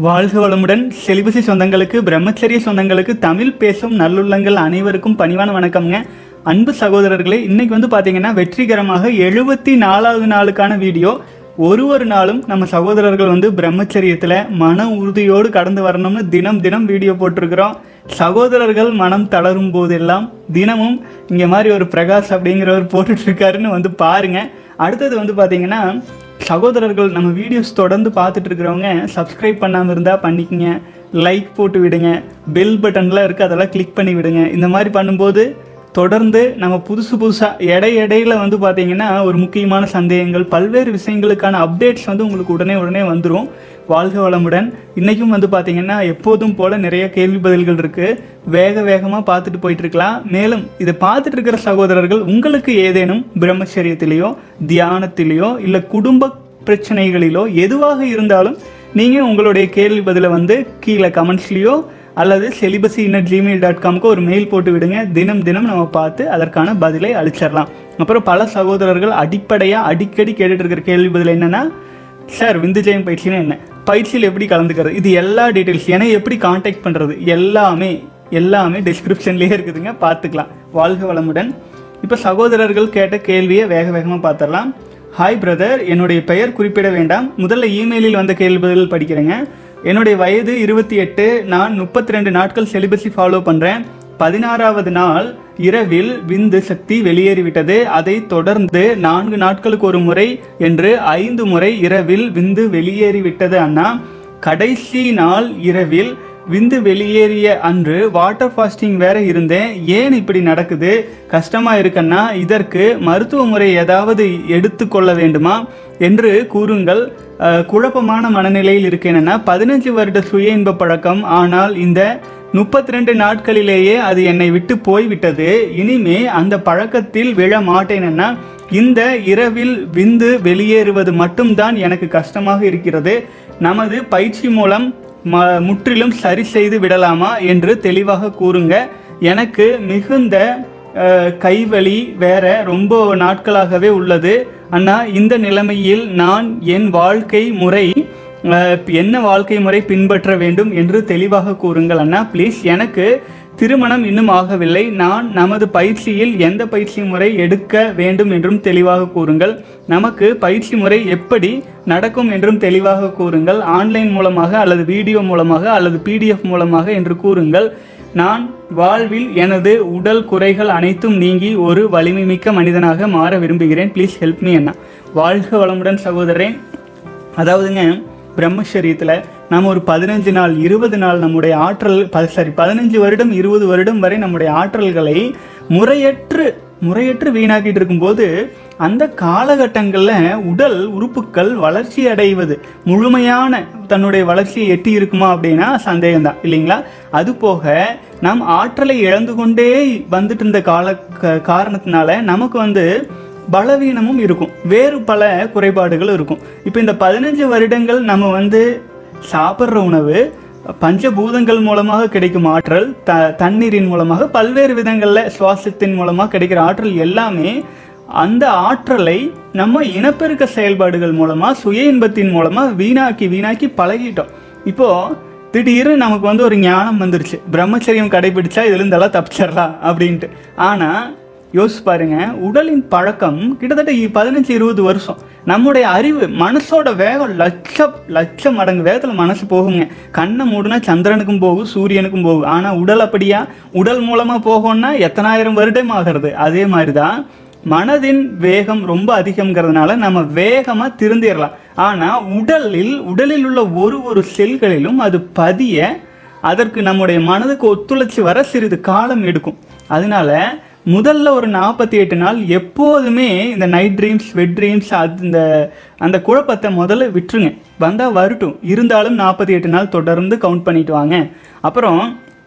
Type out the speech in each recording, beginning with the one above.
வாழ்க வளமுடன் செலிபசி சொந்தங்களுக்கு பிரம்மச்சரிய சொந்தங்களுக்கு தமிழ் பேசும் நல்லுள்ளங்கள் அனைவருக்கும் பணிவான வணக்கம்ங்க அன்பு சகோதரர்களே இன்னைக்கு வந்து பார்த்தீங்கன்னா வெற்றிகரமாக எழுபத்தி நாலாவது நாளுக்கான வீடியோ ஒரு ஒரு நாளும் நம்ம சகோதரர்கள் வந்து பிரம்மச்சரியத்தில் மன உறுதியோடு கடந்து வரணும்னு தினம் தினம் வீடியோ போட்டிருக்கிறோம் சகோதரர்கள் மனம் தளரும் போதெல்லாம் தினமும் இங்கே மாதிரி ஒரு பிரகாஷ் அப்படிங்கிறவர் போட்டுட்டு இருக்காருன்னு வந்து பாருங்க அடுத்தது வந்து பார்த்தீங்கன்னா சகோதரர்கள் நம்ம வீடியோஸ் தொடர்ந்து பார்த்துட்டு இருக்கிறவங்க சப்ஸ்கிரைப் பண்ணாமல் இருந்தால் பண்ணிக்கங்க லைக் போட்டு விடுங்க பெல் பட்டன்லாம் இருக்குது அதெல்லாம் கிளிக் பண்ணி விடுங்க இந்த மாதிரி பண்ணும்போது தொடர்ந்து நம்ம புதுசு புதுசாக எடை இடையில வந்து பார்த்தீங்கன்னா ஒரு முக்கியமான சந்தேகங்கள் பல்வேறு விஷயங்களுக்கான அப்டேட்ஸ் வந்து உங்களுக்கு உடனே உடனே வந்துடும் வாழ்க வளமுடன் இன்றைக்கும் வந்து பார்த்தீங்கன்னா எப்போதும் போல் நிறைய கேள்வி பதில்கள் இருக்குது வேக வேகமாக பார்த்துட்டு போயிட்டு இருக்கலாம் மேலும் இதை பார்த்துட்டு இருக்கிற சகோதரர்கள் உங்களுக்கு ஏதேனும் பிரம்மச்சரியத்திலேயோ தியானத்திலேயோ இல்லை குடும்ப பிரச்சனைகளிலோ எதுவாக இருந்தாலும் நீங்கள் உங்களுடைய கேள்வி பதிலை வந்து கீழே கமெண்ட்ஸ்லேயோ அல்லது செலிபசி இன்னட் ஜிமெயில் டாட் காம்க்கு ஒரு மெயில் போட்டு விடுங்க தினம் தினம் நம்ம பார்த்து அதற்கான பதிலை அளிச்சிடலாம் அப்புறம் பல சகோதரர்கள் அடிப்படையாக அடிக்கடி கேட்டுட்டு இருக்கிற கேள்வி பதில் என்னன்னா சார் விந்துஜயம் பயிற்சினா என்ன பயிற்சியில் எப்படி கலந்துக்கிறது இது எல்லா டீட்டெயில்ஸ் ஏன்னா எப்படி காண்டாக்ட் பண்ணுறது எல்லாமே எல்லாமே டிஸ்கிரிப்ஷன்லேயே இருக்குதுங்க பார்த்துக்கலாம் வாழ்க வளமுடன் இப்போ சகோதரர்கள் கேட்ட கேள்வியை வேக வேகமாக பார்த்துடலாம் ஹாய் பிரதர் என்னுடைய பெயர் குறிப்பிட வேண்டாம் முதல்ல இமெயிலில் வந்த கேள்வி பதில் படிக்கிறேங்க என்னுடைய வயது இருபத்தி எட்டு நான் முப்பத்தி ரெண்டு நாட்கள் செலிபஸை ஃபாலோ பண்ணுறேன் பதினாறாவது நாள் இரவில் விந்து சக்தி வெளியேறிவிட்டது அதை தொடர்ந்து நான்கு நாட்களுக்கு ஒரு முறை என்று ஐந்து முறை இரவில் விந்து வெளியேறிவிட்டது அண்ணா கடைசி நாள் இரவில் விந்து வெளியேறிய அன்று வாட்டர் ஃபாஸ்டிங் வேற இருந்தேன் ஏன் இப்படி நடக்குது கஷ்டமா இருக்கன்னா இதற்கு மருத்துவ முறை ஏதாவது எடுத்துக்கொள்ள வேண்டுமா என்று கூறுங்கள் அஹ், குழப்பமான மனநிலையில் இருக்கேன்னா பதினஞ்சு வருட சுய இன்ப பழக்கம் ஆனால் இந்த முப்பத்தி ரெண்டு நாட்களிலேயே அது என்னை விட்டு போய்விட்டது இனிமே அந்த பழக்கத்தில் விழ மாட்டேன்னா இந்த இரவில் விந்து வெளியேறுவது மட்டும்தான் எனக்கு கஷ்டமாக இருக்கிறது நமது பயிற்சி மூலம் ம முற்றிலும் சரி செய்து விடலாமா என்று தெளிவாக கூறுங்க எனக்கு மிகுந்த அஹ், கைவலி வேற ரொம்ப நாட்களாகவே உள்ளது அண்ணா இந்த நிலைமையில் நான் என் வாழ்க்கை முறை அஹ், என்ன வாழ்க்கை முறை பின்பற்ற வேண்டும் என்று தெளிவாக கூறுங்கள் அண்ணா ப்ளீஸ் எனக்கு திருமணம் இன்னும் ஆகவில்லை நான் நமது பயிற்சியில் எந்த பயிற்சி முறை எடுக்க வேண்டும் என்றும் தெளிவாக கூறுங்கள் நமக்கு பயிற்சி முறை எப்படி நடக்கும் என்றும் தெளிவாக கூறுங்கள் ஆன்லைன் மூலமாக அல்லது வீடியோ மூலமாக அல்லது பிடிஎஃப் மூலமாக என்று கூறுங்கள் நான் வாழ்வில் எனது உடல் குறைகள் அனைத்தும் நீங்கி ஒரு வலிமை மிக்க மனிதனாக மாற விரும்புகிறேன் ப்ளீஸ் ஹெல்ப் மீ அண்ணா வாழ்க வளமுடன் சகோதரன் அதாவதுங்க பிரம்மச்சரியத்தில் நாம் ஒரு பதினஞ்சு நாள் இருபது நாள் நம்முடைய ஆற்றல் ப- சாரி பதினஞ்சு வருடம் இருபது வருடம் வரை நம்முடைய ஆற்றல்களை முறையற்று முறையற்று வீணாக்கிட்டு இருக்கும்போது அந்த காலகட்டங்களில் உடல் உறுப்புகள் வளர்ச்சி அடைவது முழுமையான தன்னுடைய வளர்ச்சியை எட்டி இருக்குமா அப்படின்னா சந்தேகம்தான் இல்லைங்களா அது போக நாம் ஆற்றலை இழந்து கொண்டே வந்துட்டு இருந்த கால க- காரணத்தினால நமக்கு வந்து பலவீனமும் இருக்கும் வேறு பல குறைபாடுகள் இருக்கும் இப்போ இந்த பதினஞ்சு வருடங்கள் நம்ம வந்து சாப்பிட்ற உணவு பஞ்சபூதங்கள் மூலமாக கிடைக்கும் ஆற்றல் த தண்ணீரின் மூலமாக பல்வேறு விதங்களில் சுவாசத்தின் மூலமாக கிடைக்கிற ஆற்றல் எல்லாமே அந்த ஆற்றலை நம்ம இனப்பெருக்க செயல்பாடுகள் மூலமாக சுய இன்பத்தின் மூலமாக வீணாக்கி வீணாக்கி பழகிட்டோம் இப்போது திடீர்னு நமக்கு வந்து ஒரு ஞானம் வந்துருச்சு பிரம்மச்சரியம் கடைபிடிச்சா இதுலேருந்தெல்லாம் தப்பிச்சிடலாம் அப்படின்ட்டு ஆனால் யோசிச்சு பாருங்க உடலின் பழக்கம் கிட்டத்தட்ட இ- பதினஞ்சு இருபது வருஷம் நம்முடைய அறிவு மனசோட வேகம் லட்சம் லட்சம் மடங்கு வேகத்தில் மனசு போகுங்க கண்ணை மூடுனா சந்திரனுக்கும் போகும் சூரியனுக்கும் போகும் ஆனால் உடல் அப்படியா உடல் மூலமாக போகும்னா எத்தனாயிரம் வருடம் ஆகிறது அதே மாதிரி தான் மனதின் வேகம் ரொம்ப அதிகம்ங்கிறதுனால நம்ம வேகமாக திருந்திடலாம் ஆனால் உடலில் உடலில் உள்ள ஒரு ஒரு செல்களிலும் அது பதிய அதற்கு நம்முடைய மனதுக்கு ஒத்துழைச்சி வர சிறிது காலம் எடுக்கும் அதனால முதல்ல ஒரு நாற்பத்தி எட்டு நாள் எப்போதுமே இந்த நைட் ட்ரீம்ஸ் வெட் ட்ரீம்ஸ் அது இந்த அந்த குழப்பத்தை முதல்ல விட்டுருங்க வந்தால் வரட்டும் இருந்தாலும் நாற்பத்தி எட்டு நாள் தொடர்ந்து கவுண்ட் பண்ணிட்டு வாங்க அப்புறம்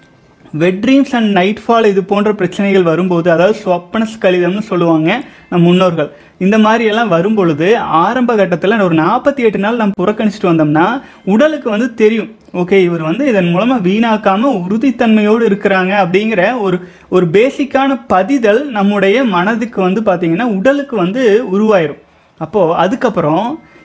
wet dreams and night fall இது போன்ற பிரச்சனைகள் வரும்போது அதாவது ஸ்வப்னஸ் கலிதம்னு சொல்லுவாங்க நம் முன்னோர்கள் இந்த மாதிரி எல்லாம் வரும்பொழுது ஆரம்ப கட்டத்தில் ஒரு நாற்பத்தி எட்டு நாள் நம்ம புறக்கணிச்சிட்டு வந்தோம்னா உடலுக்கு வந்து தெரியும் ஓகே இவர் வந்து இதன் மூலமாக வீணாக்காம உறுதித்தன்மையோடு இருக்கிறாங்க அப்படிங்கிற ஒரு ஒரு பேசிக்கான பதிதல் நம்முடைய மனதுக்கு வந்து பார்த்தீங்கன்னா உடலுக்கு வந்து உருவாயிரும் அப்போது அதுக்கப்புறம்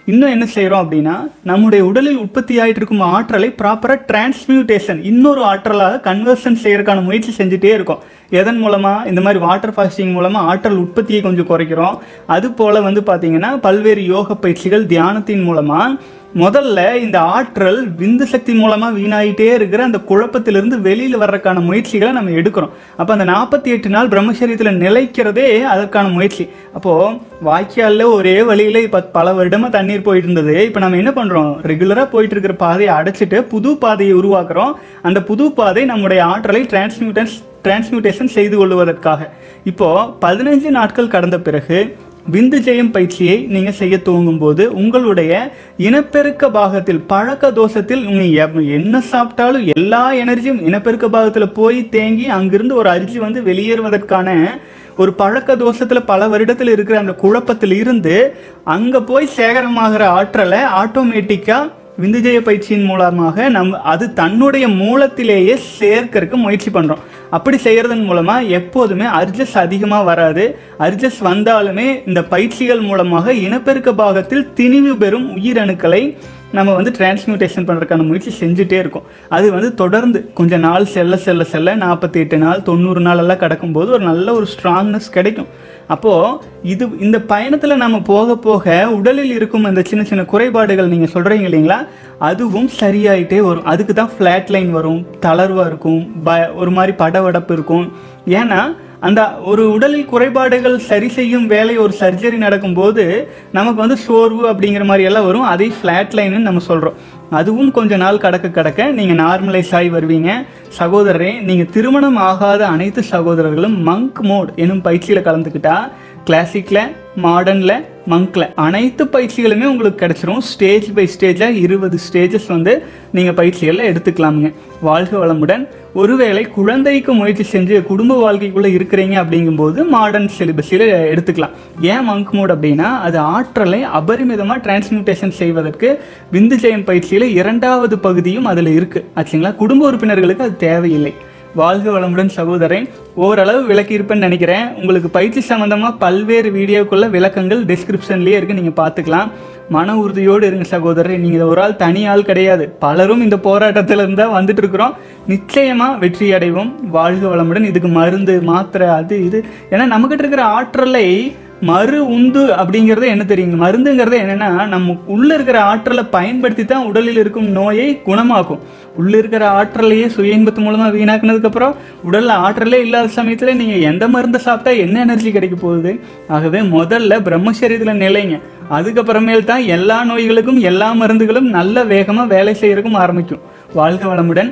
இன்னும் என்ன செய்கிறோம் அப்படின்னா நம்முடைய உடலில் உற்பத்தி ஆகிட்டு இருக்கும் ஆற்றலை ப்ராப்பராக டிரான்ஸ்மியூட்டேஷன் இன்னொரு ஆற்றலாக கன்வர்ஷன் செய்யறதுக்கான முயற்சி செஞ்சுட்டே இருக்கோம் எதன் மூலமாக இந்த மாதிரி வாட்டர் ஃபாஸ்டிங் மூலமாக ஆற்றல் உற்பத்தியை கொஞ்சம் குறைக்கிறோம் அது போல் வந்து பார்த்தீங்கன்னா பல்வேறு யோக பயிற்சிகள் தியானத்தின் மூலமாக முதல்ல இந்த ஆற்றல் விந்து சக்தி மூலமாக வீணாயிட்டே இருக்கிற அந்த குழப்பத்திலிருந்து வெளியில் வர்றதுக்கான முயற்சிகளை நம்ம எடுக்கிறோம் அப்போ அந்த நாற்பத்தி எட்டு நாள் பிரம்மச்சரியத்தில் நிலைக்கிறதே அதற்கான முயற்சி அப்போது வாய்க்காலில் ஒரே வழியில் இப்போ பல வருடமாக தண்ணீர் போயிட்டு இருந்தது இப்போ நம்ம என்ன பண்ணுறோம் ரெகுலராக போயிட்டு இருக்கிற பாதையை அடைச்சிட்டு புது பாதையை உருவாக்குறோம் அந்த புது பாதை நம்முடைய ஆற்றலை டிரான்ஸ்மியூட்டன்ஸ் டிரான்ஸ்மியூட்டேஷன் செய்து கொள்வதற்காக இப்போது பதினஞ்சு நாட்கள் கடந்த பிறகு விந்து ஜெயம் பயிற்சியை நீங்கள் செய்ய துவங்கும் போது உங்களுடைய இனப்பெருக்க பாகத்தில் பழக்க தோஷத்தில் நீங்கள் என்ன சாப்பிட்டாலும் எல்லா எனர்ஜியும் இனப்பெருக்க பாகத்தில் போய் தேங்கி அங்கிருந்து ஒரு அரிசி வந்து வெளியேறுவதற்கான ஒரு பழக்க தோஷத்தில் பல வருடத்தில் இருக்கிற அந்த குழப்பத்தில் இருந்து அங்கே போய் சேகரமாகிற ஆற்றலை ஆட்டோமேட்டிக்காக விந்துஜய பயிற்சியின் மூலமாக நம் அது தன்னுடைய மூலத்திலேயே சேர்க்கறதுக்கு முயற்சி பண்ணுறோம் அப்படி செய்கிறதன் மூலமாக எப்போதுமே அர்ஜஸ் அதிகமாக வராது அர்ஜஸ் வந்தாலுமே இந்த பயிற்சிகள் மூலமாக இனப்பெருக்க பாகத்தில் திணிவு பெறும் உயிரணுக்களை நம்ம வந்து டிரான்ஸ்மியூட்டேஷன் பண்ணுறதுக்கான முயற்சி செஞ்சுட்டே இருக்கோம் அது வந்து தொடர்ந்து கொஞ்சம் நாள் செல்ல செல்ல செல்ல நாற்பத்தி எட்டு நாள் தொண்ணூறு நாள் எல்லாம் கிடக்கும்போது ஒரு நல்ல ஒரு ஸ்ட்ராங்னஸ் கிடைக்கும் அப்போது இது இந்த பயணத்தில் நம்ம போக போக உடலில் இருக்கும் அந்த சின்ன சின்ன குறைபாடுகள் நீங்கள் சொல்கிறீங்க இல்லைங்களா அதுவும் சரியாயிட்டே வரும் அதுக்கு தான் ஃப்ளாட் லைன் வரும் தளர்வாக இருக்கும் ப ஒரு மாதிரி படவடப்பு இருக்கும் ஏன்னா அந்த ஒரு உடலில் குறைபாடுகள் சரி செய்யும் வேலை ஒரு சர்ஜரி நடக்கும்போது நமக்கு வந்து சோர்வு அப்படிங்கிற மாதிரி எல்லாம் வரும் அதை ஃப்ளாட் லைன்னு நம்ம சொல்கிறோம் அதுவும் கொஞ்ச நாள் கடக்க கடக்க நீங்கள் நார்மலைஸ் ஆகி வருவீங்க சகோதரரே நீங்கள் திருமணம் ஆகாத அனைத்து சகோதரர்களும் மங்க் மோட் எனும் பயிற்சியில் கலந்துக்கிட்டா கிளாசிக்கில் மாடர்னில் மங்க்கில் அனைத்து பயிற்சிகளுமே உங்களுக்கு கிடச்சிரும் ஸ்டேஜ் பை ஸ்டேஜாக இருபது ஸ்டேஜஸ் வந்து நீங்கள் பயிற்சிகளில் எடுத்துக்கலாமுங்க வாழ்க வளமுடன் ஒருவேளை குழந்தைக்கு முயற்சி செஞ்சு குடும்ப வாழ்க்கைக்குள்ளே இருக்கிறீங்க அப்படிங்கும்போது மாடர்ன் சிலிபஸில் எடுத்துக்கலாம் ஏன் மங்க் மோட் அப்படின்னா அது ஆற்றலை அபரிமிதமாக டிரான்ஸ்மியூட்டேஷன் செய்வதற்கு விந்து ஜெயம் பயிற்சியில் இரண்டாவது பகுதியும் அதில் இருக்குது ஆச்சுங்களா குடும்ப உறுப்பினர்களுக்கு அது தேவையில்லை வாழ்க வளமுடன் சகோதரன் ஓரளவு விளக்கியிருப்பேன்னு நினைக்கிறேன் உங்களுக்கு பயிற்சி சம்மந்தமாக பல்வேறு வீடியோக்குள்ள விளக்கங்கள் டிஸ்கிரிப்ஷன்லேயே இருக்குது நீங்கள் பார்த்துக்கலாம் மன உறுதியோடு இருங்க சகோதரர் நீங்கள் ஒரு ஆள் தனி ஆள் கிடையாது பலரும் இந்த போராட்டத்தில் இருந்தால் வந்துட்டு இருக்கிறோம் நிச்சயமாக வெற்றி அடைவோம் வாழ்க வளமுடன் இதுக்கு மருந்து மாத்திரை அது இது ஏன்னா நம்மக்கிட்ட இருக்கிற ஆற்றலை மறு உந்து அப்படிங்கிறது என்ன தெரியுங்க மருந்துங்கிறது என்னன்னா நம்ம உள்ள இருக்கிற ஆற்றலை பயன்படுத்தி தான் உடலில் இருக்கும் நோயை குணமாக்கும் உள்ள இருக்கிற ஆற்றலையே சுய இன்பத்து மூலமா வீணாக்குனதுக்கு அப்புறம் உடல்ல ஆற்றலே இல்லாத சமயத்துல நீங்க எந்த மருந்தை சாப்பிட்டா என்ன எனர்ஜி கிடைக்க போகுது ஆகவே முதல்ல பிரம்மச்சரியத்துல நிலைங்க அதுக்கப்புறமேல் தான் எல்லா நோய்களுக்கும் எல்லா மருந்துகளும் நல்ல வேகமா வேலை செய்யறதுக்கும் ஆரம்பிக்கும் வாழ்க வளமுடன்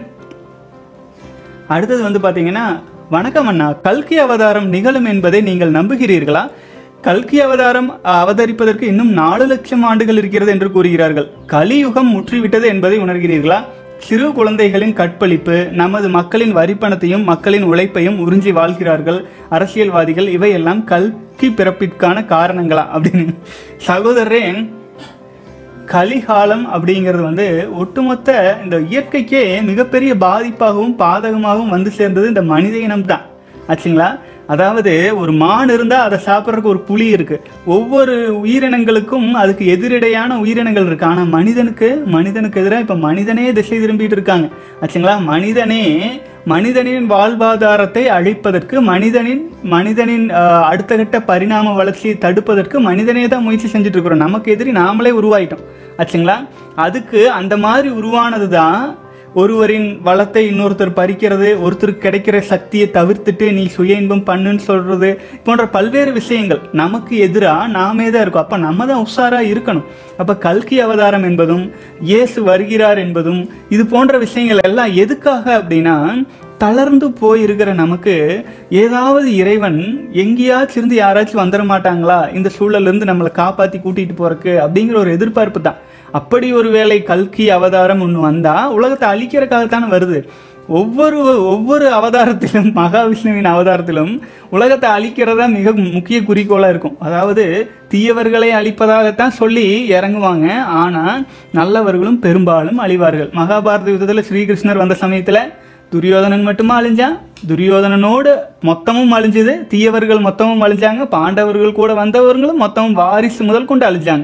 அடுத்தது வந்து பாத்தீங்கன்னா வணக்கம் அண்ணா கல்கி அவதாரம் நிகழும் என்பதை நீங்கள் நம்புகிறீர்களா கல்கி அவதாரம் அவதரிப்பதற்கு இன்னும் நாலு லட்சம் ஆண்டுகள் இருக்கிறது என்று கூறுகிறார்கள் கலியுகம் முற்றிவிட்டது என்பதை உணர்கிறீர்களா சிறு குழந்தைகளின் கற்பழிப்பு நமது மக்களின் வரிப்பணத்தையும் மக்களின் உழைப்பையும் உறிஞ்சி வாழ்கிறார்கள் அரசியல்வாதிகள் இவையெல்லாம் கல்கி பிறப்பிற்கான காரணங்களா அப்படின்னு சகோதரரே கலிகாலம் அப்படிங்கிறது வந்து ஒட்டுமொத்த இந்த இயற்கைக்கே மிகப்பெரிய பாதிப்பாகவும் பாதகமாகவும் வந்து சேர்ந்தது இந்த மனித இனம் தான் ஆச்சுங்களா அதாவது ஒரு மான் இருந்தால் அதை சாப்பிட்றதுக்கு ஒரு புலி இருக்கு ஒவ்வொரு உயிரினங்களுக்கும் அதுக்கு எதிரிடையான உயிரினங்கள் இருக்கு ஆனால் மனிதனுக்கு மனிதனுக்கு எதிராக இப்போ மனிதனே திசை திரும்பிட்டு இருக்காங்க ஆச்சுங்களா மனிதனே மனிதனின் வாழ்வாதாரத்தை அழிப்பதற்கு மனிதனின் மனிதனின் ஆஹ், அடுத்த கட்ட பரிணாம வளர்ச்சியை தடுப்பதற்கு மனிதனே தான் முயற்சி செஞ்சுட்டு இருக்கிறோம் நமக்கு எதிரி நாமளே உருவாயிட்டோம் ஆச்சுங்களா அதுக்கு அந்த மாதிரி உருவானது தான் ஒருவரின் வளத்தை இன்னொருத்தர் பறிக்கிறது ஒருத்தருக்கு கிடைக்கிற சக்தியை தவிர்த்துட்டு நீ சுய இன்பம் பண்ணுன்னு சொல்றது போன்ற பல்வேறு விஷயங்கள் நமக்கு எதிராக நாமே தான் இருக்கோம் அப்போ நம்ம தான் உஷாரா இருக்கணும் அப்போ கல்கி அவதாரம் என்பதும் இயேசு வருகிறார் என்பதும் இது போன்ற விஷயங்கள் எல்லாம் எதுக்காக அப்படின்னா தளர்ந்து போயிருக்கிற நமக்கு ஏதாவது இறைவன் எங்கேயாச்சும் இருந்து யாராச்சும் வந்துட மாட்டாங்களா இந்த சூழல்ல இருந்து நம்மளை காப்பாற்றி கூட்டிகிட்டு போறக்கு அப்படிங்கிற ஒரு எதிர்பார்ப்பு தான் அப்படி ஒரு வேளை கல்கி அவதாரம் ஒன்று வந்தா உலகத்தை அழிக்கிறதுக்காகத்தானே வருது ஒவ்வொரு ஒவ்வொரு அவதாரத்திலும் மகாவிஷ்ணுவின் அவதாரத்திலும் உலகத்தை அழிக்கிறதா மிக முக்கிய குறிக்கோளாக இருக்கும் அதாவது தீயவர்களை அழிப்பதாகத்தான் சொல்லி இறங்குவாங்க ஆனால் நல்லவர்களும் பெரும்பாலும் அழிவார்கள் மகாபாரத யுத்தத்தில் ஸ்ரீகிருஷ்ணர் வந்த சமயத்தில் துரியோதனன் மட்டுமா அழிஞ்சான் துரியோதனனோடு மொத்தமும் அழிஞ்சுது தீயவர்கள் மொத்தமும் அழிஞ்சாங்க பாண்டவர்கள் கூட வந்தவர்களும் மொத்தமும் வாரிசு முதல் கொண்டு அழிஞ்சாங்க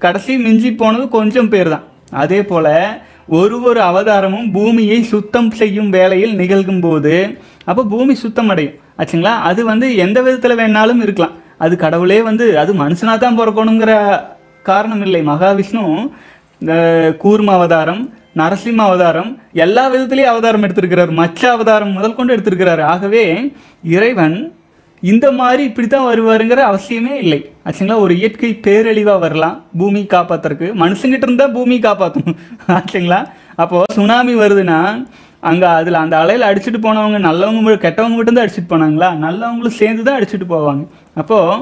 கடைசி மிஞ்சி போனது கொஞ்சம் பேர் தான் அதே போல ஒரு ஒரு அவதாரமும் பூமியை சுத்தம் செய்யும் வேலையில் நிகழ்கும் போது அப்போ பூமி சுத்தம் அடையும் ஆச்சுங்களா அது வந்து எந்த விதத்தில் வேணாலும் இருக்கலாம் அது கடவுளே வந்து அது மனுஷனாக தான் பிறக்கணுங்கிற காரணம் இல்லை மகாவிஷ்ணு இந்த கூர்ம அவதாரம் நரசிம்ம அவதாரம் எல்லா விதத்திலையும் அவதாரம் எடுத்திருக்கிறார் மச்ச அவதாரம் முதல் கொண்டு எடுத்திருக்கிறார் ஆகவே இறைவன் இந்த மாதிரி இப்படி தான் வருவாருங்கிற அவசியமே இல்லை ஆச்சுங்களா ஒரு இயற்கை பேரழிவாக வரலாம் பூமி காப்பாத்துறதுக்கு மனுஷங்கிட்ட இருந்தால் பூமி காப்பாற்றணும் ஆச்சுங்களா அப்போது சுனாமி வருதுன்னா அங்கே அதில் அந்த அலையில் அடிச்சுட்டு போனவங்க நல்லவங்க மட்டும் கெட்டவங்க மட்டும்தான் அடிச்சுட்டு போனாங்களா நல்லவங்களும் சேர்ந்து தான் அடிச்சுட்டு போவாங்க அப்போது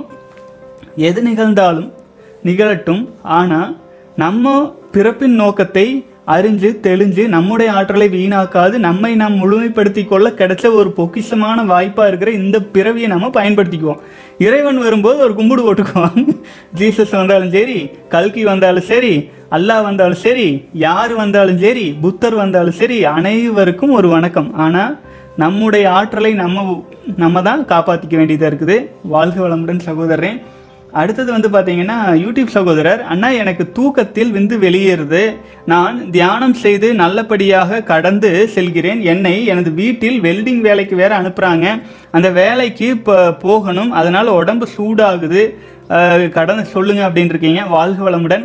எது நிகழ்ந்தாலும் நிகழட்டும் ஆனால் நம்ம பிறப்பின் நோக்கத்தை அறிஞ்சு தெளிஞ்சு நம்முடைய ஆற்றலை வீணாக்காது நம்மை நாம் முழுமைப்படுத்தி கொள்ள கிடைச்ச ஒரு பொக்கிஷமான வாய்ப்பாக இருக்கிற இந்த பிறவியை நம்ம பயன்படுத்திக்குவோம் இறைவன் வரும்போது ஒரு கும்பிடு போட்டுக்குவோம் ஜீசஸ் வந்தாலும் சரி கல்கி வந்தாலும் சரி அல்லாஹ் வந்தாலும் சரி யார் வந்தாலும் சரி புத்தர் வந்தாலும் சரி அனைவருக்கும் ஒரு வணக்கம் ஆனால் நம்முடைய ஆற்றலை நம்ம நம்ம தான் காப்பாற்றிக்க வேண்டியதாக இருக்குது வாழ்க வளமுடன் சகோதரன் அடுத்தது வந்து பார்த்தீங்கன்னா யூடியூப் சகோதரர் அண்ணா எனக்கு தூக்கத்தில் விந்து வெளியேறுது நான் தியானம் செய்து நல்லபடியாக கடந்து செல்கிறேன் என்னை எனது வீட்டில் வெல்டிங் வேலைக்கு வேற அனுப்புகிறாங்க அந்த வேலைக்கு இப்போ போகணும் அதனால் உடம்பு சூடாகுது அஹ், கடந்து சொல்லுங்க அப்படின்னு இருக்கீங்க வாழ்க வளமுடன்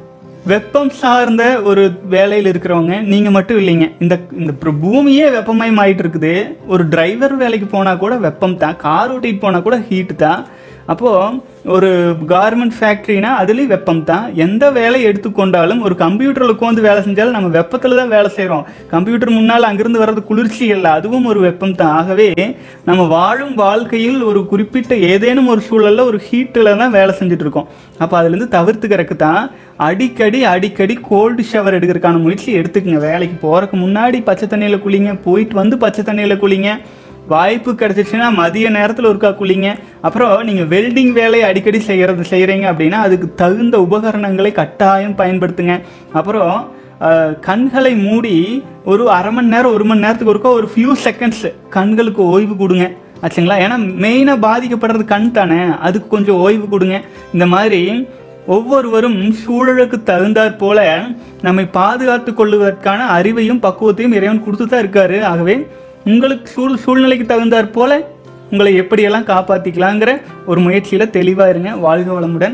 வெப்பம் சார்ந்த ஒரு வேலையில் இருக்கிறவங்க நீங்கள் மட்டும் இல்லைங்க இந்த இந்த பிர- பூமியே வெப்பமயமாயிட்டு இருக்குது ஒரு டிரைவர் வேலைக்கு போனால் கூட வெப்பம் தான் கார் ஓட்டிட்டு போனால் கூட ஹீட்டு தான் அப்போது ஒரு கார்மெண்ட் ஃபேக்ட்ரினா அதுலேயும் வெப்பம் தான் எந்த வேலை எடுத்துக்கொண்டாலும் ஒரு கம்ப்யூட்டரில் உட்காந்து வேலை செஞ்சாலும் நம்ம வெப்பத்தில் தான் வேலை செய்கிறோம் கம்ப்யூட்டர் முன்னால் அங்கிருந்து வர்றது குளிர்ச்சி இல்லை அதுவும் ஒரு வெப்பம் தான் ஆகவே நம்ம வாழும் வாழ்க்கையில் ஒரு குறிப்பிட்ட ஏதேனும் ஒரு சூழலில் ஒரு ஹீட்டில் தான் வேலை செஞ்சுட்டு இருக்கோம் அப்போ அதுலேருந்து தவிர்த்துக்கிறதுக்கு தான் அடிக்கடி அடிக்கடி கோல்டு ஷவர் எடுக்கிறதுக்கான முயற்சி எடுத்துக்கங்க வேலைக்கு போகிறதுக்கு முன்னாடி பச்சை தண்ணியில் குளிங்க போயிட்டு வந்து பச்சை தண்ணியில் குளிங்க வாய்ப்பு கிடைச்சிச்சுன்னா மதிய நேரத்தில் ஒருக்கா குளிங்க அப்புறம் நீங்கள் வெல்டிங் வேலையை அடிக்கடி செய்கிறது செய்கிறீங்க அப்படின்னா அதுக்கு தகுந்த உபகரணங்களை கட்டாயம் பயன்படுத்துங்க அப்புறம் அஹ், கண்களை மூடி ஒரு அரை மணி நேரம் ஒரு மணி நேரத்துக்கு ஒருக்கா ஒரு ஃபியூ செகண்ட்ஸ் கண்களுக்கு ஓய்வு கொடுங்க ஆச்சுங்களா ஏன்னா மெயினாக பாதிக்கப்படுறது கண் தானே அதுக்கு கொஞ்சம் ஓய்வு கொடுங்க இந்த மாதிரி ஒவ்வொருவரும் சூழலுக்கு தகுந்தாற் போல நம்மை பாதுகாத்து கொள்வதற்கான அறிவையும் பக்குவத்தையும் இறைவன் கொடுத்து தான் இருக்காரு ஆகவே உங்களுக்கு சூழ் சூழ்நிலைக்கு தகுந்தாற் போல உங்களை எப்படியெல்லாம் காப்பாற்றிக்கலாங்கிற ஒரு முயற்சியில் தெளிவாக இருங்க வாழ்க வளமுடன்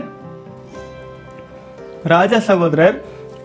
ராஜா சகோதரர்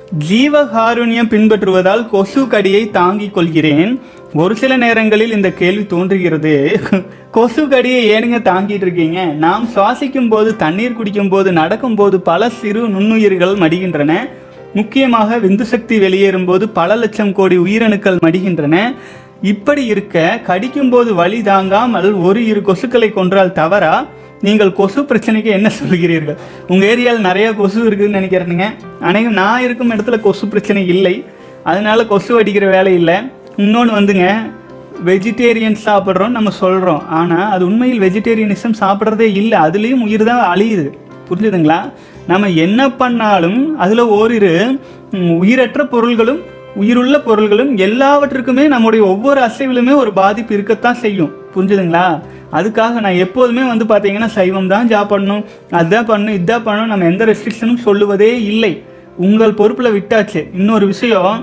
ஜீவகாருண்யம் பின்பற்றுவதால் கொசு கடியை தாங்கிக் கொள்கிறேன் ஒரு சில நேரங்களில் இந்த கேள்வி தோன்றுகிறது கொசு கடியை ஏனுங்க தாங்கிட்டு இருக்கீங்க நாம் சுவாசிக்கும் போது தண்ணீர் குடிக்கும் போது நடக்கும் போது பல சிறு நுண்ணுயிர்கள் மடிகின்றன முக்கியமாக விந்து சக்தி வெளியேறும் போது பல லட்சம் கோடி உயிரணுக்கள் மடிகின்றன இப்படி இருக்க கடிக்கும் போது வலி தாங்காமல் ஒரு இரு கொசுக்களை கொன்றால் தவறா நீங்கள் கொசு பிரச்சனைக்கு என்ன சொல்கிறீர்கள் உங்க ஏரியாவில் நிறைய கொசு இருக்குதுன்னு நினைக்கிறேனுங்க அநேகம் நான் இருக்கும் இடத்துல கொசு பிரச்சனை இல்லை அதனால கொசு அடிக்கிற வேலை இல்லை இன்னொன்று வந்துங்க வெஜிடேரியன் சாப்பிட்றோம் நம்ம சொல்கிறோம் ஆனால் அது உண்மையில் வெஜிடேரியனிசம் சாப்பிட்றதே இல்லை அதுலேயும் உயிர் தான் அழியுது புரிஞ்சுதுங்களா நம்ம என்ன பண்ணாலும் அதில் ஓரிரு ம், உயிரற்ற பொருள்களும் உயிருள்ள பொருள்களும் எல்லாவற்றுக்குமே நம்முடைய ஒவ்வொரு அசைவிலுமே ஒரு பாதிப்பு இருக்கத்தான் செய்யும் புரிஞ்சுதுங்களா அதுக்காக நான் எப்போதுமே வந்து பார்த்தீங்கன்னா சைவம் தான் சாப்பிடணும் அதுதான் பண்ணணும் இதுதான் பண்ணணும் நம்ம எந்த ரெஸ்ட்ரிக்ஷனும் சொல்லுவதே இல்லை உங்கள் பொறுப்பில் விட்டாச்சு இன்னொரு விஷயம்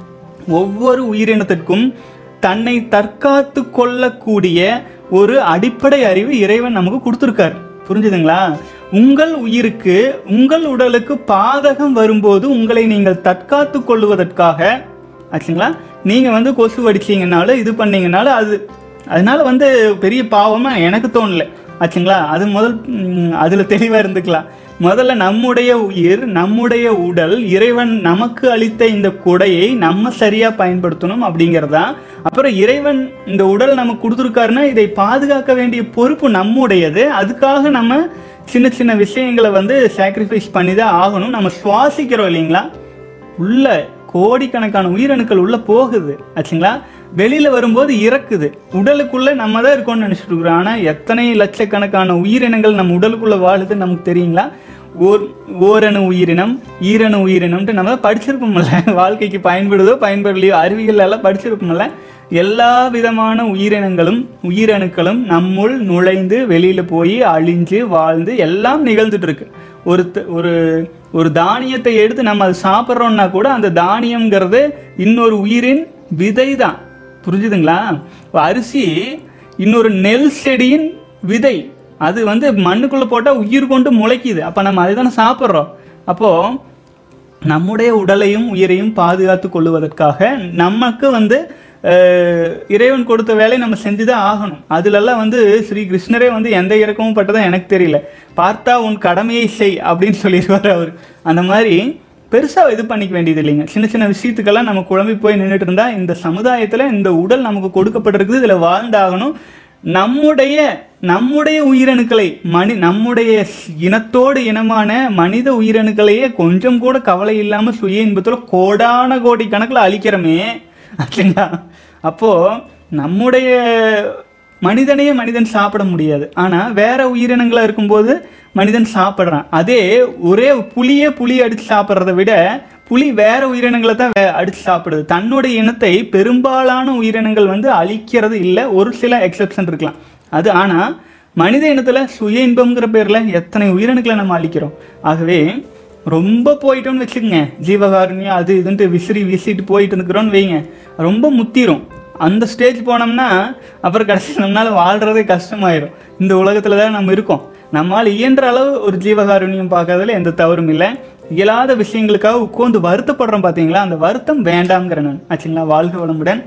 ஒவ்வொரு உயிரினத்திற்கும் தன்னை தற்காத்து கொள்ளக்கூடிய ஒரு அடிப்படை அறிவு இறைவன் நமக்கு கொடுத்துருக்காரு புரிஞ்சுதுங்களா உங்கள் உயிருக்கு உங்கள் உடலுக்கு பாதகம் வரும்போது உங்களை நீங்கள் தற்காத்து கொள்வதற்காக ஆச்சுங்களா நீங்கள் வந்து கொசு அடிச்சீங்கனாலும் இது பண்ணீங்கனாலும் அது அதனால வந்து பெரிய பாவமாக எனக்கு தோணல ஆச்சுங்களா அது முதல் ம், அதுல தெளிவா இருந்துக்கலாம் முதல்ல நம்முடைய உயிர் நம்முடைய உடல் இறைவன் நமக்கு அளித்த இந்த கொடையை நம்ம சரியா பயன்படுத்தணும் அப்படிங்கிறதா அப்புறம் இறைவன் இந்த உடல் நமக்கு கொடுத்துருக்காருன்னா இதை பாதுகாக்க வேண்டிய பொறுப்பு நம்முடையது அதுக்காக நம்ம சின்ன சின்ன விஷயங்களை வந்து சாக்ரிஃபைஸ் பண்ணி தான் ஆகணும் நம்ம சுவாசிக்கிறோம் இல்லைங்களா உள்ள கோடிக்கணக்கான உயிரணுக்கள் உள்ள போகுது ஆச்சுங்களா வெளியில வரும்போது இறக்குது உடலுக்குள்ள நம்ம தான் இருக்கோம்னு நினைச்சிட்டு இருக்கிறோம் ஆனா எத்தனை லட்சக்கணக்கான உயிரினங்கள் நம்ம உடலுக்குள்ள வாழுதுன்னு நமக்கு தெரியுங்களா ஓர் ஓரணு உயிரினம் ஈரணு உயிரினம்ட்டு நம்ம படிச்சிருப்போம்ல வாழ்க்கைக்கு பயன்படுதோ பயன்படலையோ அறிவியல் எல்லாம் படிச்சிருப்போம்ல எல்லா விதமான உயிரினங்களும் உயிரணுக்களும் நம்முள் நுழைந்து வெளியில போய் அழிஞ்சு வாழ்ந்து எல்லாம் நிகழ்ந்துட்டு இருக்கு ஒரு த- ஒரு ஒரு தானியத்தை எடுத்து நம்ம அது சாப்பிட்றோம்னா கூட அந்த தானியம்ங்கிறது இன்னொரு உயிரின் விதை தான் புரிஞ்சுதுங்களா அரிசி இன்னொரு நெல் செடியின் விதை அது வந்து மண்ணுக்குள்ளே போட்டால் உயிர் கொண்டு முளைக்குது அப்போ நம்ம அதை தானே சாப்பிட்றோம் அப்போது நம்முடைய உடலையும் உயிரையும் பாதுகாத்து கொள்வதற்காக நமக்கு வந்து அஹ், இறைவன் கொடுத்த வேலையை நம்ம செஞ்சு தான் ஆகணும் அதுலெல்லாம் வந்து ஸ்ரீ கிருஷ்ணரே வந்து எந்த இறக்கமும் பட்டதா எனக்கு தெரியல பார்த்தா உன் கடமையை செய் அப்படின்னு சொல்லிடுவார் அவர் அந்த மாதிரி பெருசாக இது பண்ணிக்க வேண்டியது இல்லைங்க சின்ன சின்ன விஷயத்துக்கெல்லாம் நம்ம குழம்பி போய் நின்றுட்டு இருந்தா இந்த சமுதாயத்தில் இந்த உடல் நமக்கு கொடுக்கப்பட்டிருக்குது இதில் வாழ்ந்தாகணும் நம்முடைய நம்முடைய உயிரணுக்களை மனி நம்முடைய இனத்தோடு இனமான மனித உயிரணுக்களையே கொஞ்சம் கூட கவலை இல்லாமல் சுய இன்பத்தில் கோடான கோடி கணக்கில் அழிக்கிறோமே ஆச்சுங்களா அப்போ நம்முடைய மனிதனையே மனிதன் சாப்பிட முடியாது ஆனால் வேற உயிரினங்களா இருக்கும்போது மனிதன் சாப்பிட்றான் அதே ஒரே புலியே புலி அடித்து சாப்பிட்றத விட புலி வேற உயிரினங்களை தான் வே- அடிச்சு சாப்பிடுது தன்னுடைய இனத்தை பெரும்பாலான உயிரினங்கள் வந்து அழிக்கிறது இல்லை ஒரு சில எக்ஸெப்ஷன் இருக்கலாம் அது ஆனால் மனித இனத்தில் சுய இன்பம்ங்கிற பேரில் எத்தனை உயிரினங்களை நம்ம அழிக்கிறோம் ஆகவே ரொம்ப போயிட்டோம்னு வச்சுக்கோங்க ஜீவகாருண்யம் அது இதுன்ட்டு விசிறி வீசிட்டு போயிட்டு இருக்கிறோன்னு வைங்க ரொம்ப முத்திரும் அந்த ஸ்டேஜ் போனோம்னா அப்புறம் கடைசி நம்மளால வாழ்றதே கஷ்டமாயிரும் இந்த உலகத்துல தான் நம்ம இருக்கோம் நம்மால் இயன்ற அளவு ஒரு ஜீவகாருண்யம் பார்க்கறதுல எந்த தவறும் இல்லை இயலாத விஷயங்களுக்காக உட்காந்து வருத்தப்படுறோம் பார்த்தீங்களா அந்த வருத்தம் வேண்டாம்ங்கிற நான் ஆச்சுங்களா வாழ்க வளமுடன்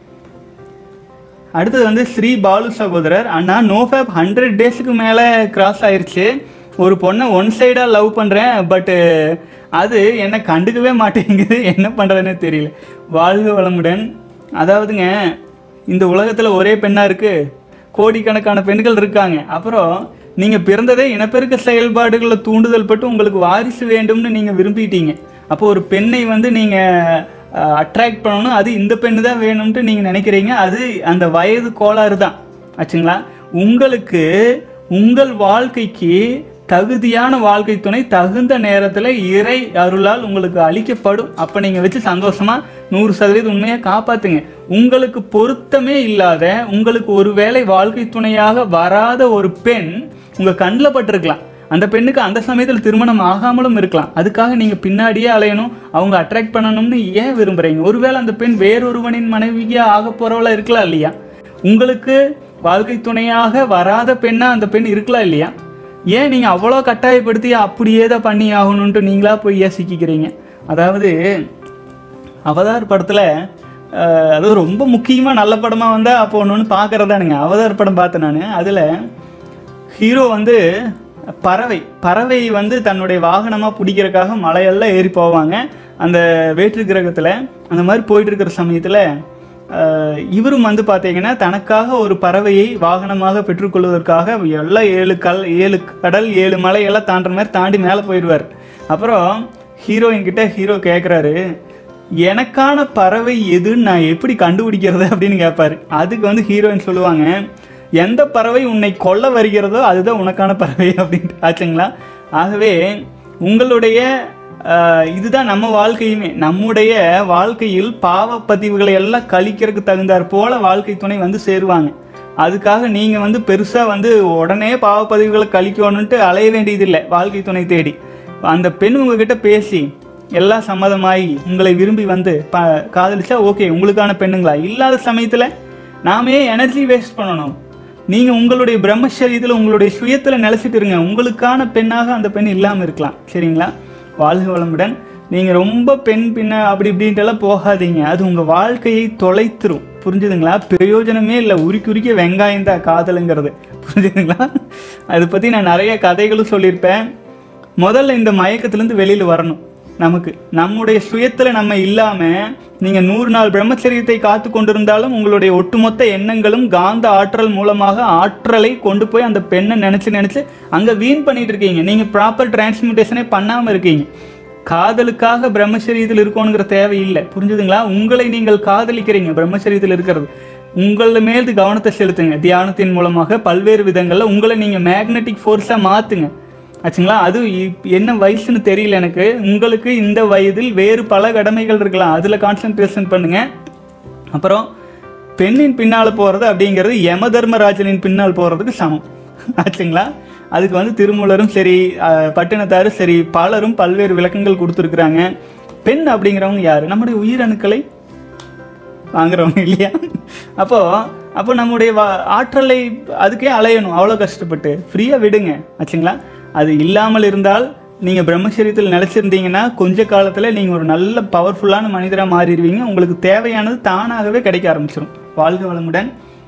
அடுத்தது வந்து ஸ்ரீ பாலு சகோதரர் அண்ணா நோஃபேப் ஹண்ட்ரட் டேஸுக்கு மேலே கிராஸ் ஆயிருச்சு ஒரு பொண்ணை ஒன் சைடாக லவ் பண்ணுறேன் பட்டு அது என்னை கண்டுக்கவே மாட்டேங்குது என்ன பண்ணுறதுன்னு தெரியல வாழ்க வளமுடன் அதாவதுங்க இந்த உலகத்தில் ஒரே பெண்ணாக இருக்குது கோடிக்கணக்கான பெண்கள் இருக்காங்க அப்புறம் நீங்கள் பிறந்ததே இனப்பெருக்க செயல்பாடுகளில் தூண்டுதல் பட்டு உங்களுக்கு வாரிசு வேண்டும்னு நீங்கள் விரும்பிட்டீங்க அப்போ ஒரு பெண்ணை வந்து நீங்கள் அட்ராக்ட் பண்ணணும் அது இந்த பெண்ணு தான் வேணும்ட்டு நீங்கள் நினைக்கிறீங்க அது அந்த வயது கோளாறு தான் ஆச்சுங்களா உங்களுக்கு உங்கள் வாழ்க்கைக்கு தகுதியான வாழ்க்கை துணை தகுந்த நேரத்தில் இறை அருளால் உங்களுக்கு அளிக்கப்படும் அப்போ நீங்கள் வச்சு சந்தோஷமா நூறு சதவீதம் உண்மையாக காப்பாத்துங்க உங்களுக்கு பொருத்தமே இல்லாத உங்களுக்கு ஒருவேளை வாழ்க்கை துணையாக வராத ஒரு பெண் உங்கள் கண்ணில் பட்டிருக்கலாம் அந்த பெண்ணுக்கு அந்த சமயத்தில் திருமணம் ஆகாமலும் இருக்கலாம் அதுக்காக நீங்கள் பின்னாடியே அலையணும் அவங்க அட்ராக்ட் பண்ணணும்னு ஏன் விரும்புகிறீங்க ஒருவேளை அந்த பெண் வேறொருவனின் மனைவியாக ஆக போகிறவளா இருக்கலாம் இல்லையா உங்களுக்கு வாழ்க்கை துணையாக வராத பெண்ணா அந்த பெண் இருக்கலாம் இல்லையா ஏன் நீங்கள் அவ்வளோ கட்டாயப்படுத்தி அப்படியே தான் பண்ணி ஆகணுன்ட்டு நீங்களா போய் ஏன் சிக்கிக்கிறீங்க அதாவது அவதார் படத்தில் அது ரொம்ப முக்கியமாக நல்ல படமாக வந்தால் அப்போ ஒன்று ஒன்று பார்க்குறதானுங்க அவதார் படம் பார்த்தேன் நான் அதில் ஹீரோ வந்து பறவை பறவை வந்து தன்னுடைய வாகனமாக பிடிக்கிறதுக்காக மலையெல்லாம் ஏறி போவாங்க அந்த வேற்று கிரகத்தில் அந்த மாதிரி போயிட்டு இருக்கிற சமயத்தில் அஹ், இவரும் வந்து பார்த்தீங்கன்னா தனக்காக ஒரு பறவையை வாகனமாக பெற்றுக்கொள்வதற்காக எல்லாம் ஏழு கல் ஏழு கடல் ஏழு மலை எல்லாம் தாண்டுற மாதிரி தாண்டி மேலே போயிடுவார் அப்புறம் ஹீரோயின் கிட்ட ஹீரோ கேட்குறாரு எனக்கான பறவை எதுன்னு நான் எப்படி கண்டுபிடிக்கிறது அப்படின்னு கேட்பாரு அதுக்கு வந்து ஹீரோயின் சொல்லுவாங்க எந்த பறவை உன்னை கொல்ல வருகிறதோ அதுதான் உனக்கான பறவை அப்படின்ட்டு ஆச்சுங்களா ஆகவே உங்களுடைய ஆஹ், இதுதான் நம்ம வாழ்க்கையுமே நம்முடைய வாழ்க்கையில் பாவப்பதிவுகளை எல்லாம் கழிக்கிறதுக்கு தகுந்தாற் போல வாழ்க்கை துணை வந்து சேருவாங்க அதுக்காக நீங்கள் வந்து பெருசாக வந்து உடனே பாவப்பதிவுகளை கழிக்கணுன்ட்டு அலைய வேண்டியதில்லை வாழ்க்கை துணை தேடி அந்த பெண் உங்ககிட்ட பேசி எல்லாம் சம்மதமாகி உங்களை விரும்பி வந்து ப காதலிச்சா ஓகே உங்களுக்கான பெண்ணுங்களா இல்லாத சமயத்தில் நாமே எனர்ஜி வேஸ்ட் பண்ணணும் நீங்கள் உங்களுடைய பிரம்மச்சரியத்தில் உங்களுடைய சுயத்தில் நிலச்சிட்டு இருங்க உங்களுக்கான பெண்ணாக அந்த பெண் இல்லாமல் இருக்கலாம் சரிங்களா வாழ்க வளமுடன் நீங்கள் ரொம்ப பெண் பின்ன அப்படி இப்படின்ட்டு எல்லாம் போகாதீங்க அது உங்கள் வாழ்க்கையை தொலைத்துரும் புரிஞ்சுதுங்களா பிரயோஜனமே இல்லை உருக்கி உருக்கி வெங்காயம் தான் காதலுங்கிறது புரிஞ்சுதுங்களா அதை பற்றி நான் நிறைய கதைகளும் சொல்லியிருப்பேன் முதல்ல இந்த மயக்கத்திலேருந்து வெளியில் வரணும் நமக்கு நம்முடைய சுயத்தில் நம்ம இல்லாமல் நீங்கள் நூறு நாள் பிரம்மச்சரியத்தை காத்து கொண்டிருந்தாலும் உங்களுடைய ஒட்டுமொத்த எண்ணங்களும் காந்த ஆற்றல் மூலமாக ஆற்றலை கொண்டு போய் அந்த பெண்ணை நினச்சி நினச்சி அங்கே வீண் பண்ணிட்டு இருக்கீங்க நீங்கள் ப்ராப்பர் டிரான்ஸ்மியூட்டேஷனே பண்ணாமல் இருக்கீங்க காதலுக்காக பிரம்மச்சரியத்தில் இருக்கணுங்கிற தேவை இல்லை புரிஞ்சுதுங்களா உங்களை நீங்கள் காதலிக்கிறீங்க பிரம்மச்சரியத்தில் இருக்கிறது உங்கள மேல் கவனத்தை செலுத்துங்க தியானத்தின் மூலமாக பல்வேறு விதங்களில் உங்களை நீங்கள் மேக்னெட்டிக் ஃபோர்ஸாக மாற்றுங்க ஆச்சுங்களா அது இப்- என்ன வயசுன்னு தெரியல எனக்கு உங்களுக்கு இந்த வயதில் வேறு பல கடமைகள் இருக்கலாம் அதில் கான்சென்ட்ரேஷன் பண்ணுங்க அப்புறம் பெண்ணின் பின்னால் போகிறது அப்படிங்கிறது யம தர்மராஜனின் பின்னால் போகிறதுக்கு சமம் ஆச்சுங்களா அதுக்கு வந்து திருமூலரும் சரி அஹ், பட்டினத்தாரும் சரி பலரும் பல்வேறு விளக்கங்கள் கொடுத்துருக்குறாங்க பெண் அப்படிங்கிறவங்க யாரு நம்முடைய உயிரணுக்களை வாங்குறவங்க இல்லையா அப்போ அப்போ நம்முடைய வா- ஆற்றலை அதுக்கே அலையணும் அவ்வளோ கஷ்டப்பட்டு ஃப்ரீயாக விடுங்க ஆச்சுங்களா அது இல்லாமல் இருந்தால் நீங்கள் பிரம்மச்சரியத்தில் நிலச்சிருந்தீங்கன்னா கொஞ்ச காலத்தில் நீங்கள் ஒரு நல்ல பவர்ஃபுல்லான மனிதராக மாறிடுவீங்க உங்களுக்கு தேவையானது தானாகவே கிடைக்க ஆரம்பிச்சிடும் வாழ்க வளமுடன்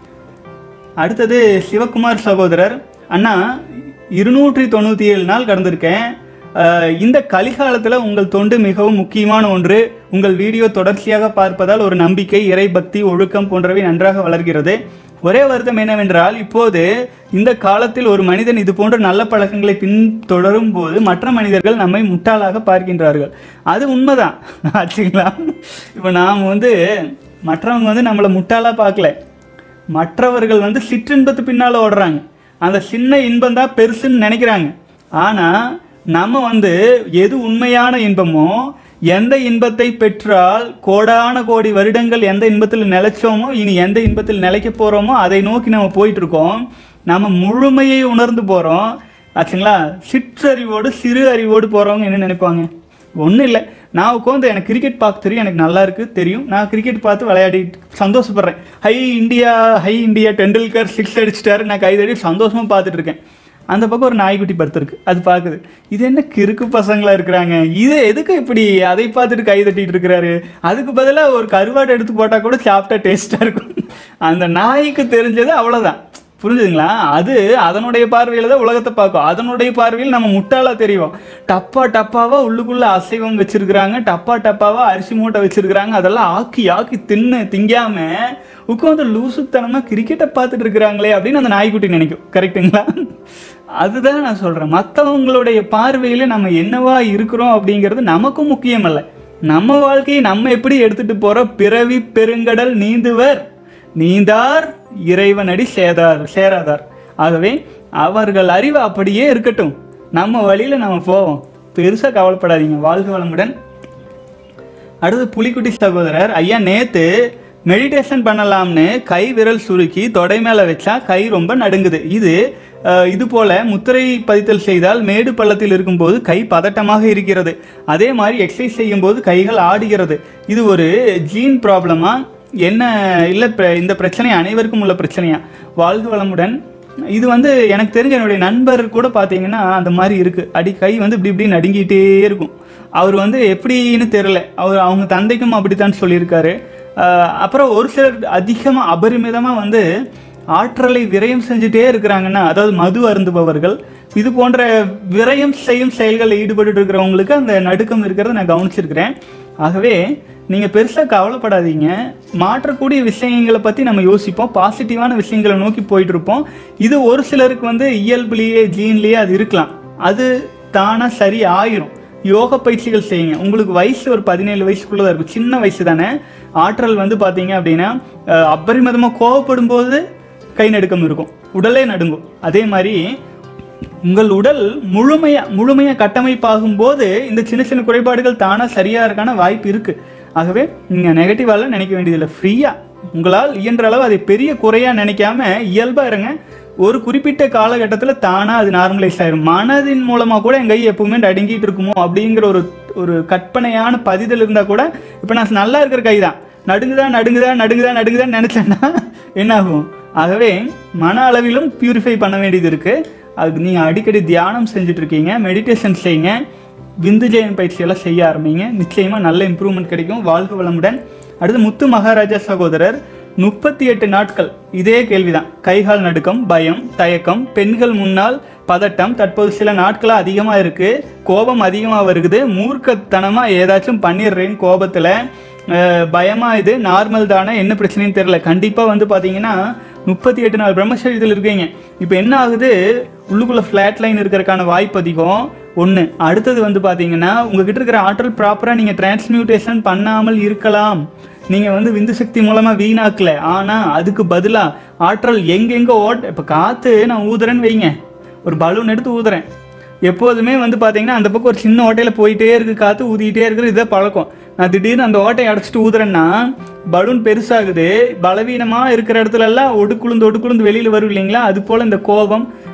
அடுத்தது சிவகுமார் சகோதரர் அண்ணா இருநூற்றி தொண்ணூற்றி ஏழு நாள் கடந்திருக்கேன் அஹ், இந்த கலிகாலத்தில் உங்கள் தொண்டு மிகவும் முக்கியமான ஒன்று உங்கள் வீடியோ தொடர்ச்சியாக பார்ப்பதால் ஒரு நம்பிக்கை இறைபக்தி ஒழுக்கம் போன்றவை நன்றாக வளர்கிறது ஒரே வருத்தம் என்னவென்றால் இப்போது இந்த காலத்தில் ஒரு மனிதன் இது போன்ற நல்ல பழக்கங்களை பின்தொடரும் போது மற்ற மனிதர்கள் நம்மை முட்டாளாக பார்க்கின்றார்கள் அது உண்மைதான் ஆச்சுங்களா இப்போ நாம் வந்து மற்றவங்க வந்து நம்மளை முட்டாளாக பார்க்கல மற்றவர்கள் வந்து சிற்றின்பத்து பின்னால் ஓடுறாங்க அந்த சின்ன இன்பம் தான் பெருசுன்னு நினைக்கிறாங்க ஆனால் நம்ம வந்து எது உண்மையான இன்பமோ எந்த இன்பத்தை பெற்றால் கோடான கோடி வருடங்கள் எந்த இன்பத்தில் நிலைச்சோமோ இனி எந்த இன்பத்தில் நிலைக்க போகிறோமோ அதை நோக்கி நம்ம போயிட்டு இருக்கோம் நம்ம முழுமையை உணர்ந்து போகிறோம் ஆச்சுங்களா சிற்றறிவோடு சிறு அறிவோடு போகிறவங்க என்ன நினைப்பாங்க ஒன்றும் இல்லை நான் உட்காந்து எனக்கு கிரிக்கெட் பார்க்க தெரியும் எனக்கு நல்லா இருக்கு தெரியும் நான் கிரிக்கெட் பார்த்து விளையாடிட்டு சந்தோஷப்படுறேன் hi India hi India Tendulkar six அடிச்சிட்டாரு நான் கைதடி சந்தோஷமா பார்த்துட்டு இருக்கேன் அந்த பக்கம் ஒரு நாய்க்குட்டி படுத்திருக்கு அது பார்க்குது இது என்ன கிறுக்கு பசங்களா இருக்கிறாங்க இது எதுக்கு இப்படி அதை பார்த்துட்டு கை தட்டிட்டு இருக்கிறாரு அதுக்கு பதிலாக ஒரு கருவாடு எடுத்து போட்டால் கூட சாப்பிட்டா டேஸ்ட்டாக இருக்கும் அந்த நாய்க்கு தெரிஞ்சது அவ்வளோதான் புரிஞ்சுதுங்களா அது அதனுடைய பார்வையில் தான் உலகத்தை பார்க்கும் அதனுடைய பார்வையில் நம்ம முட்டாளா தெரியும் டப்பா டப்பாவா உள்ளுக்குள்ள அசைவம் வச்சிருக்கிறாங்க டப்பா டப்பாவா அரிசி மூட்டை வச்சிருக்கிறாங்க அதெல்லாம் ஆக்கி ஆக்கி தின்னு திங்காம உட்காந்து லூசுத்தனமா கிரிக்கெட்டை பார்த்துட்டு இருக்கிறாங்களே அப்படின்னு அந்த நாய்க்குட்டி நினைக்கும் கரெக்ட்டுங்களா அதுதான் நான் சொல்றேன் மற்றவங்களுடைய பார்வையில நம்ம என்னவா இருக்கிறோம் அப்படிங்கிறது நமக்கும் முக்கியம் அல்ல நம்ம வாழ்க்கையை நம்ம எப்படி எடுத்துட்டு போறோம் பிறவி பெருங்கடல் நீந்துவர் நீந்தார் இறைவனடி சேதார் சேராதார் ஆகவே அவர்கள் அறிவு அப்படியே இருக்கட்டும் நம்ம வழியில நம்ம போவோம் பெருசா கவலைப்படாதீங்க வாழ்க வளமுடன் அடுத்து புலிக்குட்டி சகோதரர் ஐயா நேத்து மெடிடேஷன் பண்ணலாம்னு கை விரல் சுருக்கி தொடை மேல வச்சா கை ரொம்ப நடுங்குது இது அஹ், இது போல முத்திரை பதித்தல் செய்தால் மேடு பள்ளத்தில் இருக்கும்போது கை பதட்டமாக இருக்கிறது அதே மாதிரி எக்ஸசைஸ் செய்யும்போது கைகள் ஆடுகிறது இது ஒரு ஜீன் ப்ராப்ளமா என்ன இல்லை இந்த பிரச்சனை அனைவருக்கும் உள்ள பிரச்சனையா வாழ்க வளமுடன் இது வந்து எனக்கு தெரிஞ்ச என்னுடைய நண்பர் கூட பார்த்தீங்கன்னா அந்த மாதிரி இருக்கு அடி கை வந்து இப்படி இப்படி நடுங்கிட்டே இருக்கும் அவர் வந்து எப்படின்னு தெரில அவர் அவங்க தந்தைக்கும் அப்படித்தான் சொல்லியிருக்காரு ஆஹ் அப்புறம் ஒரு சிலர் அதிகமாக அபரிமிதமாக வந்து ஆற்றலை விரயம் செஞ்சுட்டே இருக்கிறாங்கன்னா அதாவது மது அருந்துபவர்கள் இது போன்ற விரயம் செய்யும் செயல்களில் ஈடுபட்டு இருக்கிறவங்களுக்கு அந்த நடுக்கம் இருக்கிறத நான் கவனிச்சிருக்கிறேன் ஆகவே நீங்கள் பெருசாக கவலைப்படாதீங்க மாற்றக்கூடிய விஷயங்களை பற்றி நம்ம யோசிப்போம் பாசிட்டிவான விஷயங்களை நோக்கி போயிட்டு இருப்போம் இது ஒரு சிலருக்கு வந்து இயல்புலேயே ஜீன்லேயே அது இருக்கலாம் அது தானாக சரி ஆயிரும் யோக பயிற்சிகள் செய்யுங்க உங்களுக்கு வயசு ஒரு பதினேழு வயசுக்குள்ள தான் இருக்கும் சின்ன வயசு தானே ஆற்றல் வந்து பார்த்தீங்க அப்படின்னா அஹ், அபரிமிதமாக கோவப்படும் போது கை நடுக்கம் இருக்கும் உடலே நடுங்கும் அதே மாதிரி உங்கள் உடல் முழுமையா முழுமையா கட்டமைப்பாகும் போது இந்த சின்ன சின்ன குறைபாடுகள் தானா சரியா இருக்கான வாய்ப்பு இருக்கு ஆகவே நீங்க நெகட்டிவால நினைக்க வேண்டியதில்லை ஃப்ரீயா உங்களால் இயன்ற அளவு அதை பெரிய குறையா நினைக்காம இயல்பா இருங்க ஒரு குறிப்பிட்ட காலகட்டத்தில் தானா அது நார்மலைஸ் ஆயிரும் மனதின் மூலமா கூட என் கை எப்பவுமே நடுங்கிட்டு இருக்குமோ அப்படிங்கிற ஒரு ஒரு கற்பனையான பதிதல் இருந்தா கூட இப்போ நான் நல்லா இருக்கிற கை தான் நடுங்குதா நடுங்குதா நடுங்குதா நடுங்குதான்னு நினைச்சேன்னா என்ன ஆகும் ஆகவே மன அளவிலும் பியூரிஃபை பண்ண வேண்டியது இருக்கு அதுக்கு நீங்கள் அடிக்கடி தியானம் செஞ்சுட்டு இருக்கீங்க மெடிடேஷன் செய்யுங்க விந்து ஜெயம் பயிற்சியெல்லாம் செய்ய ஆரம்பிங்க நிச்சயமாக நல்ல இம்ப்ரூவ்மெண்ட் கிடைக்கும் வாழ்க வளமுடன் அடுத்து முத்து மகாராஜா சகோதரர் முப்பத்தி எட்டு நாட்கள் இதே கேள்விதான் கைகால் நடுக்கம் பயம் தயக்கம் பெண்கள் முன்னால் பதட்டம் தற்போது சில நாட்களாக அதிகமாக இருக்கு கோபம் அதிகமாக வருகுது மூர்க்கத்தனமாக ஏதாச்சும் பண்ணிடுறேன் கோபத்தில் பயமா இது நார்மல் தானே என்ன பிரச்சனைன்னு தெரியல கண்டிப்பாக வந்து பார்த்தீங்கன்னா முப்பத்தி எட்டு நாள் பிரம்மச்சரியத்தில் இருக்கீங்க இப்போ என்ன ஆகுது உள்ளுக்குள்ள ஃப்ளாட் லைன் இருக்கிறதுக்கான வாய்ப்பு அதிகம் ஒன்று அடுத்தது வந்து பார்த்தீங்கன்னா உங்ககிட்ட இருக்கிற ஆற்றல் ப்ராப்பராக நீங்கள் டிரான்ஸ்மியூட்டேஷன் பண்ணாமல் இருக்கலாம் நீங்கள் வந்து விந்து சக்தி மூலமாக வீணாக்கல ஆனால் அதுக்கு பதிலாக ஆற்றல் எங்கெங்கே ஓட் இப்போ காற்று நான் ஊதுறேன்னு வைங்க ஒரு பலூன் எடுத்து ஊதுறேன் எப்போதுமே வந்து பார்த்தீங்கன்னா அந்த பக்கம் ஒரு சின்ன ஓட்டையில் போயிட்டே இருக்கு காற்று ஊதிக்கிட்டே இருக்குது இதே பழக்கம் நான் திடீர்னு அந்த ஓட்டையை அடைச்சிட்டு ஊதுறேன்னா பலூன் பெருசாகுது பலவீனமாக இருக்கிற இடத்துல எல்லாம் ஒடுக்குழுந்து ஒடுக்குழுந்து வெளியில் வரும் இல்லைங்களா அது போல் இந்த கோபம்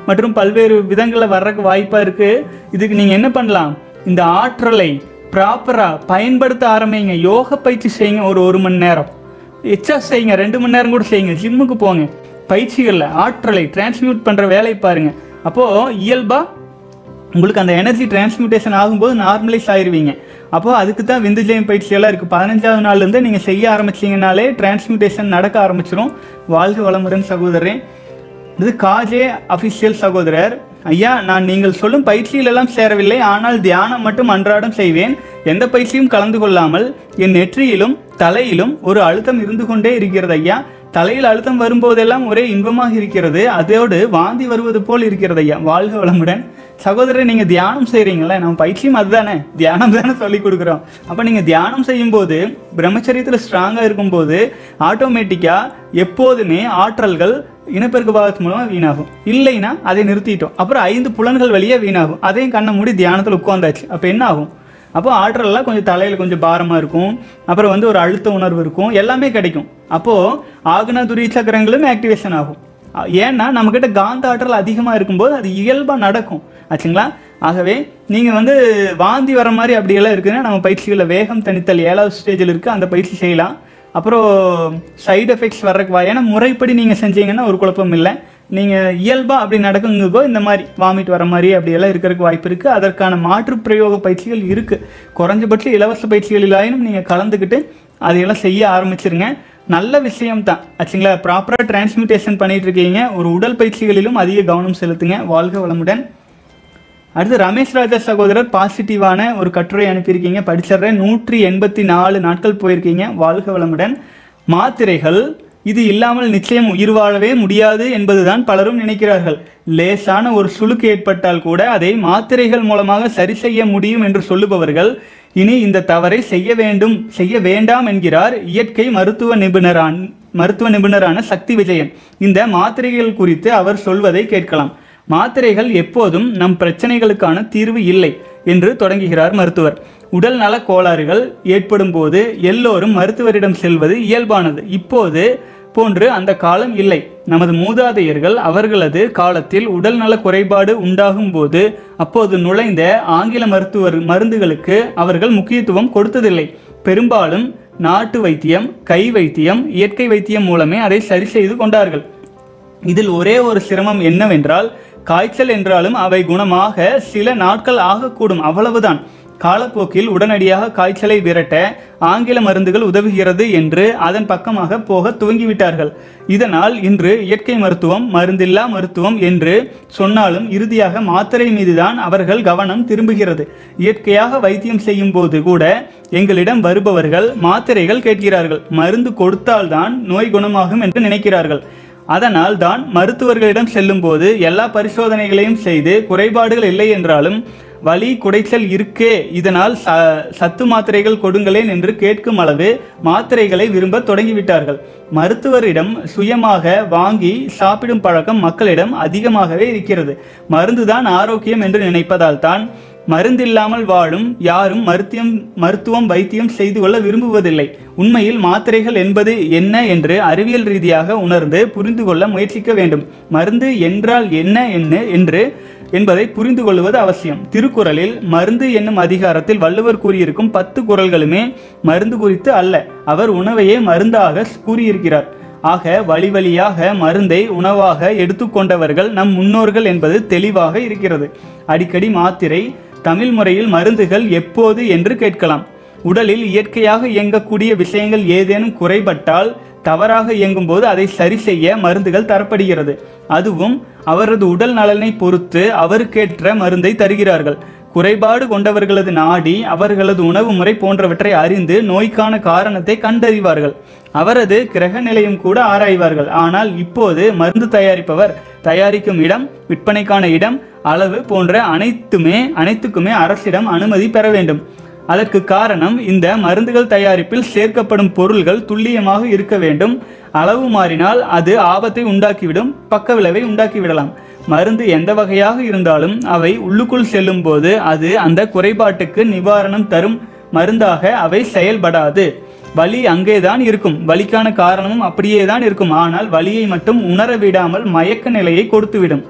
மற்றும் பல்வேறு விதங்களில் வர்றதுக்கு வாய்ப்பாக இருக்குது இதுக்கு நீங்கள் என்ன பண்ணலாம் இந்த ஆற்றலை ப்ராப்பராக பயன்படுத்த ஆரம்பிங்க யோக பயிற்சி செய்யுங்க ஒரு ஒரு மணி நேரம் எச்சா செய்யுங்க ரெண்டு மணி நேரம் கூட செய்யுங்க ஜிம்முக்கு போங்க பயிற்சிகளில் ஆற்றலை டிரான்ஸ்மியூட் பண்ணுற வேலையை பாருங்கள் அப்போது இயல்பாக உங்களுக்கு அந்த எனர்ஜி டிரான்ஸ்மியூட்டேஷன் ஆகும்போது நார்மலைஸ் ஆயிருவீங்க அப்போ அதுக்கு தான் விந்துஜயம் பயிற்சியெல்லாம் இருக்குது பதினஞ்சாவது நாள்லேருந்து நீங்கள் செய்ய ஆரம்பிச்சீங்கனாலே டிரான்ஸ்மியூட்டேஷன் நடக்க ஆரம்பிச்சிடும் வாழ்க வளமுடன் சகோதரன் இது காஜே அஃபிஷியல் சகோதரர் ஐயா நான் நீங்கள் சொல்லும் பயிற்சியிலெல்லாம் சேரவில்லை ஆனால் தியானம் மட்டும் அன்றாடம் செய்வேன் எந்த பயிற்சியும் கலந்து கொள்ளாமல் என் நெற்றியிலும் தலையிலும் ஒரு அழுத்தம் இருந்து கொண்டே இருக்கிறது ஐயா தலையில் அழுத்தம் வரும்போதெல்லாம் ஒரே இன்பமாக இருக்கிறது அதோடு வாந்தி வருவது போல் இருக்கிறது ஐயா வாழ்க வளமுடன் சகோதரர் நீங்கள் தியானம் செய்கிறீங்களே நம்ம பயிற்சியும் அதுதானே தியானம் தானே சொல்லி கொடுக்குறோம் அப்போ நீங்கள் தியானம் செய்யும்போது பிரம்மச்சரியத்தில் ஸ்ட்ராங்காக இருக்கும்போது ஆட்டோமேட்டிக்காக எப்போதுமே ஆற்றல்கள் இனப்பெருக்க பாகத்து மூலமாக வீணாகும் இல்லைன்னா அதை நிறுத்திட்டோம் அப்புறம் ஐந்து புலன்கள் வழியாக வீணாகும் அதையும் கண்ணை மூடி தியானத்தில் உட்காந்தாச்சு அப்போ என்ன ஆகும் அப்போ ஆற்றலெல்லாம் கொஞ்சம் தலையில் கொஞ்சம் பாரமாக இருக்கும் அப்புறம் வந்து ஒரு அழுத்த உணர்வு இருக்கும் எல்லாமே கிடைக்கும் அப்போது ஆகுனா துரி சக்கரங்களும் ஆக்டிவேஷன் ஆகும் அ- ஏன்னா நம்மக்கிட்ட காந்த ஆற்றல் அதிகமாக இருக்கும்போது அது இயல்பாக நடக்கும் ஆச்சுங்களா ஆகவே நீங்கள் வந்து வாந்தி வர மாதிரி அப்படியெல்லாம் இருக்குதுன்னா நம்ம பயிற்சிகளில் வேகம் தணித்தல் ஏழாவது ஸ்டேஜில் இருக்குது அந்த பயிற்சி செய்யலாம் அப்புறம் சைடு எஃபெக்ட்ஸ் வர்றதுக்கு வா ஏன்னா முறைப்படி நீங்கள் செஞ்சீங்கன்னா ஒரு குழப்பம் இல்லை நீங்கள் இயல்பாக அப்படி நடக்குங்கப்போ இந்த மாதிரி வாமிட் வர மாதிரி அப்படியெல்லாம் இருக்கிறதுக்கு வாய்ப்பு இருக்குது அதற்கான மாற்று பிரயோக பயிற்சிகள் இருக்குது குறைஞ்சபட்சம் இலவச பயிற்சிகளிலாயினும் நீங்கள் கலந்துக்கிட்டு அதையெல்லாம் செய்ய ஆரம்பிச்சிருங்க நல்ல விஷயம் தான் ஆச்சுங்களா ப்ராப்பராக டிரான்ஸ்மியூட்டேஷன் பண்ணிட்டு இருக்கீங்க ஒரு உடல் பயிற்சிகளிலும் அதிக கவனம் செலுத்துங்க வாழ்க வளமுடன் அடுத்து ரமேஷ் ராஜா சகோதரர் பாசிட்டிவான ஒரு கட்டுரை அனுப்பியிருக்கீங்க படிச்சிடுறேன் நூற்றி எண்பத்தி நாலு நாட்கள் போயிருக்கீங்க வாழ்க வளமுடன் மாத்திரைகள் இது இல்லாமல் நிச்சயம் உயிர் வாழவே முடியாது என்பதுதான் பலரும் நினைக்கிறார்கள் லேசான ஒரு சுளுக்கு ஏற்பட்டால் கூட அதை மாத்திரைகள் மூலமாக சரி செய்ய முடியும் என்று சொல்லுபவர்கள் இனி இந்த தவறை செய்ய வேண்டும் செய்ய வேண்டாம் என்கிறார் இயற்கை மருத்துவ நிபுணரான் மருத்துவ நிபுணரான சக்தி விஜயன் இந்த மாத்திரைகள் குறித்து அவர் சொல்வதை கேட்கலாம் மாத்திரைகள் எப்போதும் நம் பிரச்சனைகளுக்கான தீர்வு இல்லை என்று தொடங்குகிறார் மருத்துவர் உடல் நல கோளாறுகள் ஏற்படும் போது எல்லோரும் மருத்துவரிடம் செல்வது இயல்பானது இப்போது போன்று அந்த காலம் இல்லை நமது மூதாதையர்கள் அவர்களது காலத்தில் உடல் நல குறைபாடு உண்டாகும் போது அப்போது நுழைந்த ஆங்கில மருத்துவர் மருந்துகளுக்கு அவர்கள் முக்கியத்துவம் கொடுத்ததில்லை பெரும்பாலும் நாட்டு வைத்தியம் கை வைத்தியம் இயற்கை வைத்தியம் மூலமே அதை சரி செய்து கொண்டார்கள் இதில் ஒரே ஒரு சிரமம் என்னவென்றால் காய்ச்சல் என்றாலும் அவை குணமாக சில நாட்கள் ஆகக்கூடும் அவ்வளவுதான் காலப்போக்கில் உடனடியாக காய்ச்சலை விரட்ட ஆங்கில மருந்துகள் உதவுகிறது என்று அதன் பக்கமாக போக துவங்கிவிட்டார்கள் இதனால் இன்று இயற்கை மருத்துவம் மருந்தில்லா மருத்துவம் என்று சொன்னாலும் இறுதியாக மாத்திரை மீதுதான் அவர்கள் கவனம் திரும்புகிறது இயற்கையாக வைத்தியம் செய்யும் போது கூட எங்களிடம் வருபவர்கள் மாத்திரைகள் கேட்கிறார்கள் மருந்து கொடுத்தால்தான் நோய் குணமாகும் என்று நினைக்கிறார்கள் அதனால் தான் மருத்துவர்களிடம் செல்லும்போது எல்லா பரிசோதனைகளையும் செய்து குறைபாடுகள் இல்லை என்றாலும் வலி குடைச்சல் இருக்கே இதனால் ச சத்து மாத்திரைகள் கொடுங்களேன் என்று கேட்கும் அளவு மாத்திரைகளை விரும்ப தொடங்கிவிட்டார்கள் மருத்துவரிடம் சுயமாக வாங்கி சாப்பிடும் பழக்கம் மக்களிடம் அதிகமாகவே இருக்கிறது மருந்துதான் ஆரோக்கியம் என்று நினைப்பதால் தான் மருந்தில்லாமல் வாழும் யாரும் மருத்துவம் மருத்துவம் வைத்தியம் செய்து கொள்ள விரும்புவதில்லை உண்மையில் மாத்திரைகள் என்பது என்ன என்று அறிவியல் ரீதியாக உணர்ந்து புரிந்து கொள்ள முயற்சிக்க வேண்டும் மருந்து என்றால் என்ன என்ன என்று என்பதை புரிந்து கொள்வது அவசியம் திருக்குறளில் மருந்து என்னும் அதிகாரத்தில் வள்ளுவர் கூறியிருக்கும் பத்து குறள்களுமே மருந்து குறித்து அல்ல அவர் உணவையே மருந்தாக கூறியிருக்கிறார் ஆக வழி வழியாக மருந்தை உணவாக எடுத்துக்கொண்டவர்கள் நம் முன்னோர்கள் என்பது தெளிவாக இருக்கிறது அடிக்கடி மாத்திரை தமிழ் முறையில் மருந்துகள் எப்போது என்று கேட்கலாம் உடலில் இயற்கையாக இயங்கக்கூடிய விஷயங்கள் ஏதேனும் குறைபட்டால் தவறாக இயங்கும்போது அதை சரி செய்ய மருந்துகள் தரப்படுகிறது அதுவும் அவரது உடல் நலனை பொறுத்து அவருக்கேற்ற மருந்தை தருகிறார்கள் குறைபாடு கொண்டவர்களது நாடி அவர்களது உணவு முறை போன்றவற்றை அறிந்து நோய்க்கான காரணத்தை கண்டறிவார்கள் அவரது கிரக நிலையும் கூட ஆராய்வார்கள் ஆனால் இப்போது மருந்து தயாரிப்பவர் தயாரிக்கும் இடம் விற்பனைக்கான இடம் அளவு போன்ற அனைத்துமே அனைத்துக்குமே அரசிடம் அனுமதி பெற வேண்டும் அதற்கு காரணம் இந்த மருந்துகள் தயாரிப்பில் சேர்க்கப்படும் பொருள்கள் துல்லியமாக இருக்க வேண்டும் அளவு மாறினால் அது ஆபத்தை உண்டாக்கிவிடும் பக்க விளைவை உண்டாக்கிவிடலாம் மருந்து எந்த வகையாக இருந்தாலும் அவை உள்ளுக்குள் செல்லும் போது அது அந்த குறைபாட்டுக்கு நிவாரணம் தரும் மருந்தாக அவை செயல்படாது வலி அங்கேதான் இருக்கும் வலிக்கான காரணமும் அப்படியே தான் இருக்கும் ஆனால் வலியை மட்டும் உணர விடாமல் மயக்க நிலையை கொடுத்துவிடும்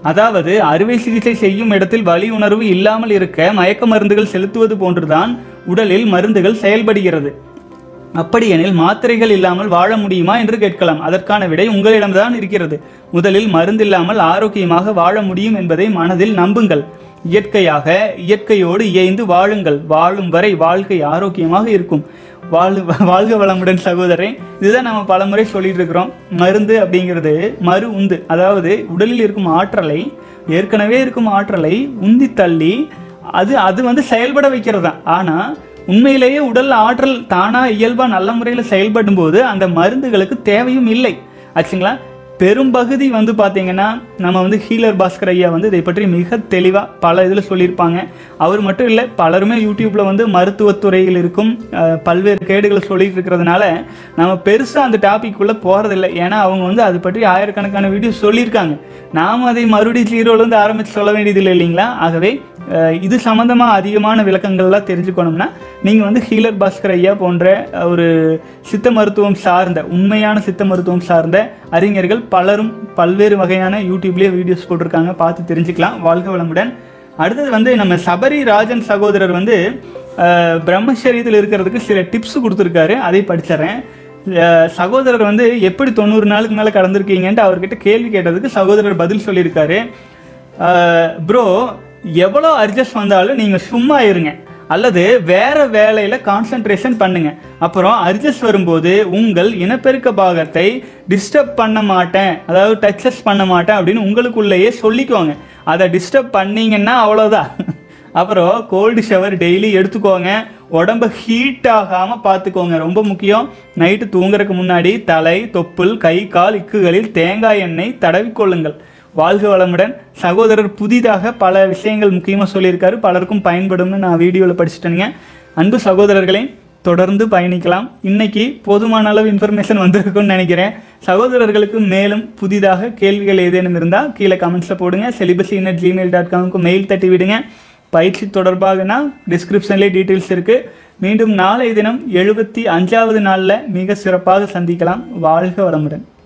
அதாவது அறுவை சிகிச்சை செய்யும் இடத்தில் வலி உணர்வு இல்லாமல் இருக்க மயக்க மருந்துகள் செலுத்துவது போன்றுதான் உடலில் மருந்துகள் செயல்படுகிறது அப்படியெனில் மாத்திரைகள் இல்லாமல் வாழ முடியுமா என்று கேட்கலாம் அதற்கான விடை உங்களிடம்தான் இருக்கிறது முதலில் மருந்தில்லாமல் ஆரோக்கியமாக வாழ முடியும் என்பதை மனதில் நம்புங்கள் இயற்கையாக இயற்கையோடு இயைந்து வாழுங்கள் வாழும் வரை வாழ்க்கை ஆரோக்கியமாக இருக்கும் வாழ் வாழ்க வளமுடன் சகோதரரே இதுதான் நம்ம பலமுறை சொல்லிட்டு இருக்கிறோம் மருந்து அப்படிங்கிறது மறு உந்து அதாவது உடலில் இருக்கும் ஆற்றலை ஏற்கனவே இருக்கும் ஆற்றலை உந்தி தள்ளி அது அது வந்து செயல்பட வைக்கிறது தான் ஆனால் உண்மையிலேயே உடல் ஆற்றல் தானாக இயல்பாக நல்ல முறையில் செயல்படும் போது அந்த மருந்துகளுக்கு தேவையும் இல்லை ஆச்சுங்களா பெரும்பகுதி வந்து பார்த்தீங்கன்னா நம்ம வந்து ஹீலர் பாஸ்கர் ஐயா வந்து இதை பற்றி மிக தெளிவாக பல இதில் சொல்லியிருப்பாங்க அவர் மட்டும் இல்லை பலருமே யூடியூப்பில் வந்து மருத்துவத்துறையில் இருக்கும் அஹ், பல்வேறு கேடுகளை சொல்லிட்டு இருக்கிறதுனால நம்ம பெருசாக அந்த டாபிக் உள்ள போகிறதில்ல ஏன்னா அவங்க வந்து அது பற்றி ஆயிரக்கணக்கான வீடியோ சொல்லியிருக்காங்க நாம் அதை மறுபடியும் ஜீரோலேருந்து ஆரம்பித்து சொல்ல வேண்டியதில்லை இல்லைங்களா ஆகவே அஹ், இது சம்மந்தமாக அதிகமான விளக்கங்கள்லாம் தெரிஞ்சுக்கணும்னா நீங்கள் வந்து ஹீலர் பாஸ்கர் ஐயா போன்ற அஹ், ஒரு சித்த மருத்துவம் சார்ந்த உண்மையான சித்த மருத்துவம் சார்ந்த அறிஞர்கள் பலரும் பல்வேறு வகையான யூடியூப்லேயே வீடியோஸ் போட்டிருக்காங்க பார்த்து தெரிஞ்சுக்கலாம் வாழ்க வளமுடன் அடுத்தது வந்து நம்ம சபரி ராஜன் சகோதரர் வந்து அஹ், பிரம்மச்சரியத்தில் இருக்கிறதுக்கு சில டிப்ஸ் கொடுத்துருக்காரு அதை படிச்சிடுறேன் அஹ், சகோதரர் வந்து எப்படி தொண்ணூறு நாளுக்கு மேலே கடந்திருக்கீங்கன்ட்டு அவர்கிட்ட கேள்வி கேட்டதுக்கு சகோதரர் பதில் சொல்லியிருக்காரு ப்ரோ எவ்வளோ அட்ஜஸ்ட் வந்தாலும் நீங்கள் சும்மா இருங்க அல்லது வேற வேலையில கான்சென்ட்ரேஷன் பண்ணுங்க அப்புறம் அட்ஜஸ்ட் வரும்போது உங்கள் இனப்பெருக்க பாகத்தை டிஸ்டர்ப் பண்ண மாட்டேன் அதாவது டச்சஸ் பண்ண மாட்டேன் அப்படின்னு உங்களுக்குள்ளேயே சொல்லிக்கோங்க அதை டிஸ்டர்ப் பண்ணீங்கன்னா அவ்வளோதான் அப்புறம் கோல்டு ஷவர் டெய்லி எடுத்துக்கோங்க உடம்ப ஹீட் ஆகாம பார்த்துக்கோங்க ரொம்ப முக்கியம் நைட்டு தூங்குறதுக்கு முன்னாடி தலை தொப்புள் கை கால் இக்குகளில் தேங்காய் எண்ணெய் தடவிக்கொள்ளுங்கள் வாழ்க வளமுடன் சகோதரர் புதிதாக பல விஷயங்கள் முக்கியமாக சொல்லியிருக்காரு பலருக்கும் பயன்படும்னு நான் வீடியோவில் படிச்சுட்டேனுங்க அன்பு சகோதரர்களே தொடர்ந்து பயணிக்கலாம் இன்னைக்கு போதுமான அளவு இன்ஃபர்மேஷன் வந்திருக்கும்னு நினைக்கிறேன் சகோதரர்களுக்கு மேலும் புதிதாக கேள்விகள் ஏதேனும் இருந்தால் கீழே கமெண்ட்ஸில் போடுங்க செலிபஸி இன்னட் ஜிமெயில் டாட் காமுக்கு மெயில் தட்டி விடுங்க பயிற்சி தொடர்பாகனா டிஸ்கிரிப்ஷன்லேயே டீட்டெயில்ஸ் இருக்குது மீண்டும் நாளை தினம் எழுபத்தி அஞ்சாவது நாளில் மிக சிறப்பாக சந்திக்கலாம் வாழ்க வளமுடன்